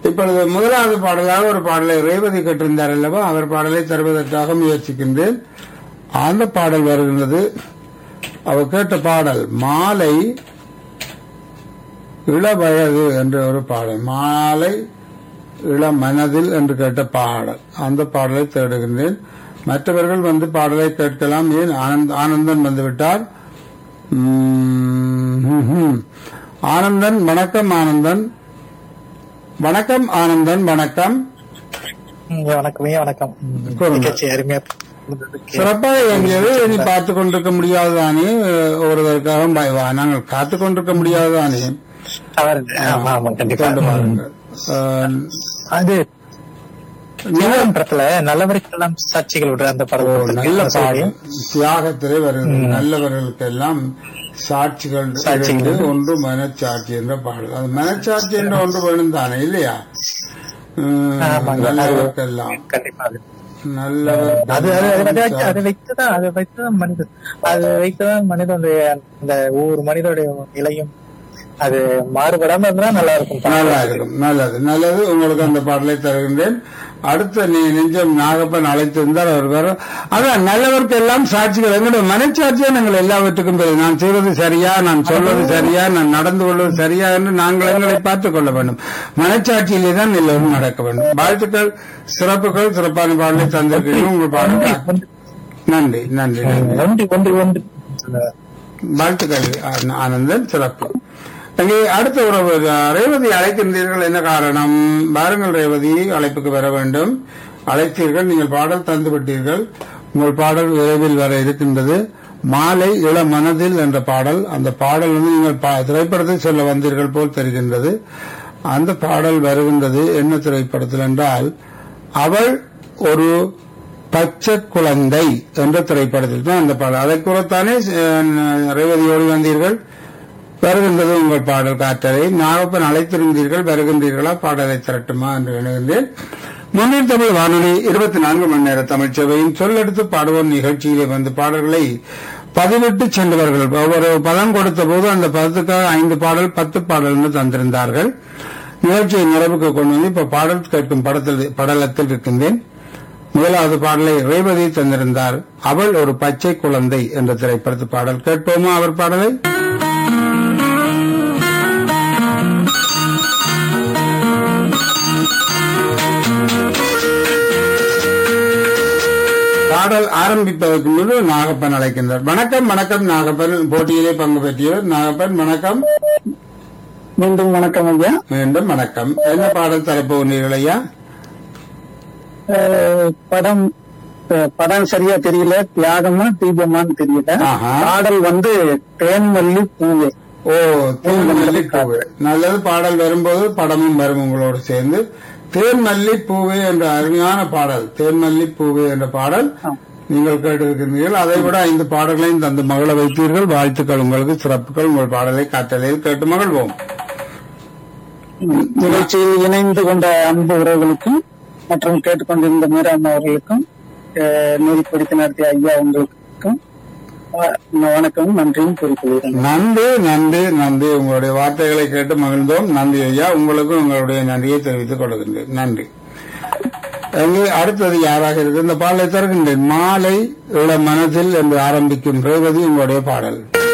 இப்பொழுது முதலாவது பாடலாக ஒரு பாடலை ரேவதி கேட்டிருந்தார் அல்லவா அவர் பாடலை தருவதற்காக முயற்சிக்கின்றேன் அந்த பாடல் வருகின்றது அவர் கேட்ட பாடல் மாலை இளவயது என்ற ஒரு பாடல் மாலை இளமனதில் என்று கேட்ட பாடல் அந்த பாடலை தேடுகின்றேன் மற்றவர்கள் வந்து பாடலை கேட்கலாம் ஏன் ஆனந்த் ஆனந்தன் வந்துவிட்டார் உம், ஹம். ஆனந்தன் வணக்கம் ஆனந்தன் வணக்கம் ஆனந்தன் வணக்கம் ம், வணக்கம் ஐயா வணக்கம் ம், சொல்லுங்க. நிகழ்ச்சி அருமையா இருந்ததுக்கு சிறப்பாக இயங்கியது இனி பார்த்து கொண்டிருக்க முடியாதுதானே ஒருவருக்காக பய- நாங்கள் காத்து கொண்டிருக்க முடியாதுதானே தவறு இல்லை. ஆமா ஆமா கண்டிப்பா கொண்டு வாருங்கள் அஹ், அது நீங்கள் நீதிமன்றத்துல நல்லவருக்கெல்லாம் சாட்சிகள் விடுற அந்த ஓ, படம் நல்ல பாடல் தியாகத்திலே வருகிறது நல்லவர்களுக்கெல்லாம் சாட்சிகள் சாட்சிகள். இரண்டு, ஒன்று மனச்சாட்சி என்ற பாடல் அது மனச்சாட்சி என்ற ஒன்று வேணும் தானே இல்லையா உம், ஆமாங்க. நல்லவர்க்கெல்லாம் கண்டிப்பா அது நல்லவர் அது அது அது- அது- அதை வைத்துதான் அதை வைத்துதான் மனிதன் அது வைத்துதான் மனிதனுடைய அந்த ஒவ்வொரு மனிதனுடைய நிலையும் அது மாறுபடாம இருந்தா நல்லா இருக்கும் நல்லா இருக்கும் நல்லது நல்லது உங்களுக்கு அந்த பாடலை தருகின்றேன் அடுத்த நீ நெஞ்சம் நாகப்பன் அழைத்திருந்தார் அவர் வேற அதான் நல்லவர்க்கு எல்லாம் சாட்சிகள் எங்களுடைய மனச்சாட்சியா நாங்கள் எல்லாவற்றுக்கும் தெரியும் நான் செய்வது சரியா நான் சொல்வது சரியா நான் நடந்து கொள்வது சரியா என்று நாங்கள் எங்களை பார்த்துக் கொள்ள வேண்டும் மனச்சாட்சியிலே தான் எல்லோரும் நடக்க வேண்டும் வாழ்த்துக்கள் சிறப்புகள் சிறப்பான பாடலை தந்திருக்கிறீர்கள் உங்கள் பாடல் நன்றி நன்றி நன்றி ஒன்று ஒன்று ஒன்று வாழ்த்துக்கள் ஆன- ஆனந்தன் சிறப்பு அங்கே அடுத்த உறவு ரேவதி அழைக்கின்றீர்கள் என்ன காரணம் வாருங்கள் ரேவதி அழைப்புக்கு வர வேண்டும் அழைத்தீர்கள் நீங்கள் பாடல் தந்து விட்டீர்கள் உங்கள் பாடல் விரைவில் வர இருக்கின்றது மாலை இள மனதில் என்ற பாடல் அந்த பாடல் வந்து நீங்கள் பா- திரைப்படத்தை சொல்ல வந்தீர்கள் போல் தெரிகின்றது அந்த பாடல் வருகின்றது என்ன திரைப்படத்தில் என்றால் அவள் ஒரு பச்சை குழந்தை என்ற திரைப்படத்தில் தான் அந்த பாடல் அதை கூறத்தானே அஹ், ரேவதியோடு வந்தீர்கள் வருகின்றது உங்கள் பாடல் காற்றலை நாகப்பன் அழைத்திருந்தீர்கள் வருகின்றீர்களா பாடலை திரட்டுமா என்று எண்ணுகின்றேன் முன்னேற்ற தமிழ் வானொலி இருபத்தி நான்கு மணி நேர தமிழ் சேவையின் சொல்லெடுத்து பாடுவோம் நிகழ்ச்சியிலே வந்து பாடல்களை பதிவிட்டு சென்றவர்கள் ஒவ்வொரு பதம் கொடுத்த போது அந்த பதத்துக்காக ஐந்து பாடல் பத்து பாடல்னு தந்திருந்தார்கள் நிகழ்ச்சியை நிறைவுக்கு கொண்டு வந்து இப்ப பாடல் கேட்கும் படத்தில் படலத்தில் இருக்கின்றேன் முதலாவது பாடலை ரேவதி தந்திருந்தார் அவள் ஒரு பச்சை குழந்தை என்ற திரைப்படத்து பாடல் கேட்போமா அவர் பாடலை பாடல் ஆரம்பிப்பதற்கு முன்பு நாகப்பன் அழைக்கின்றார் வணக்கம் வணக்கம் நாகப்பன் போட்டியிலே பங்கு பெற்றவர் நாகப்பன் வணக்கம் மீண்டும் வணக்கம் ஐயா மீண்டும் வணக்கம் என்ன பாடல் தரப்போகிறீர்கள் ஐயா அஹ் படம் அஹ் படம் சரியா தெரியல தியாகமா தீபமான்னு தெரியல ஆஹா. பாடல் வந்து தேன்மல்லி பூவே ஓ தேன்மல்லி பூவே நல்லது பாடல் வரும்போது படமும் வரும் உங்களோடு சேர்ந்து தேன்மல்லி பூவே என்ற அருமையான பாடல் தேன்மல்லி பூவே என்ற பாடல் நீங்கள் கேட்டிருக்கிறீர்கள் அதை விட ஐந்து பாடல்களையும் தந்து மகள வைத்தீர்கள் வாழ்த்துக்கள் உங்களுக்கு சிறப்புகள் உங்கள் பாடலை காற்றலையில் கேட்டு மகிழ்வோம் நிகழ்ச்சியில் இணைந்து கொண்ட அன்பு உறவுகளுக்கும் மற்றும் கேட்டுக்கொண்டிருந்த மீராம் அவர்களுக்கும் அஹ் நெறிப்படுத்தி நடத்திய ஐயா உங்களுக்கும் அஹ் வணக்கம் நன்றியும் கூறிக்கொள்கிறேன் நன்றி நன்றி நன்றி உங்களுடைய வார்த்தைகளை கேட்டு மகிழ்ந்தோம் நன்றி ஐயா உங்களுக்கும் உங்களுடைய நன்றியை தெரிவித்துக் கொள்கின்றேன் நன்றி எங்கே அடுத்தது யாராக இருக்கு இந்த பாடலை தருகின்றேன் மாலை இள மனதில் என்று ஆரம்பிக்கும் ரேவதி உங்களுடைய பாடல்